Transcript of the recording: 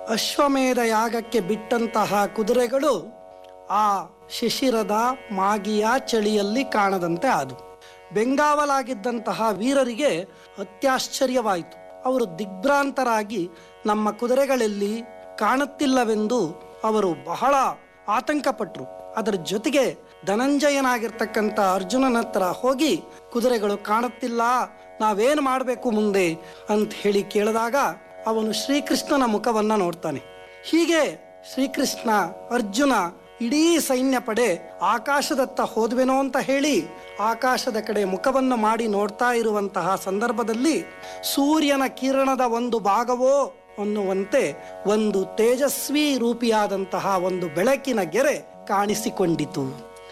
ಅಶ್ವಮೇಧ ಯಾಗಕ್ಕೆ ಬಿಟ್ಟಂತಹ ಕುದುರೆಗಳು ಆ ಶಿಶಿರದ ಮಾಗಿಯ ಚಳಿಯಲ್ಲಿ ಕಾಣದಂತೆ ಆದವು ಬೆಂಗಾವಲಾಗಿದ್ದಂತಹ ವೀರರಿಗೆ ಅತ್ಯಾಶ್ಚರ್ಯವಾಯಿತು ಅವರು ದಿಗ್ಭ್ರಾಂತರಾಗಿ ನಮ್ಮ ಕುದುರೆಗಳಲ್ಲಿ ಕಾಣುತ್ತಿಲ್ಲವೆಂದು ಅವರು ಬಹಳ ಆತಂಕಪಟ್ಟರು ಅದರ ಜೊತೆಗೆ ಧನಂಜಯನಾಗಿರ್ತಕ್ಕಂಥ ಅರ್ಜುನನ ಹತ್ರ ಹೋಗಿ ಕುದುರೆಗಳು ಕಾಣುತ್ತಿಲ್ಲ ನಾವೇನು ಮಾಡಬೇಕು ಮುಂದೆ ಅಂತ ಹೇಳಿ ಕೇಳಿದಾಗ ಅವನು ಶ್ರೀಕೃಷ್ಣನ ಮುಖವನ್ನ ನೋಡ್ತಾನೆ ಹೀಗೆ ಶ್ರೀಕೃಷ್ಣ ಅರ್ಜುನ ಇಡೀ ಸೈನ್ಯ ಪಡೆ ಆಕಾಶದತ್ತ ಹೋದ್ವೆನೋ ಅಂತ ಹೇಳಿ ಆಕಾಶದ ಕಡೆ ಮುಖವನ್ನು ಮಾಡಿ ನೋಡ್ತಾ ಇರುವಂತಹ ಸಂದರ್ಭದಲ್ಲಿ ಸೂರ್ಯನ ಕಿರಣದ ಒಂದು ಭಾಗವೋ ಅನ್ನುವಂತೆ ಒಂದು ತೇಜಸ್ವಿ ರೂಪಿಯಾದಂತಹ ಒಂದು ಬೆಳಕಿನ ಗೆರೆ ಕಾಣಿಸಿಕೊಂಡಿತು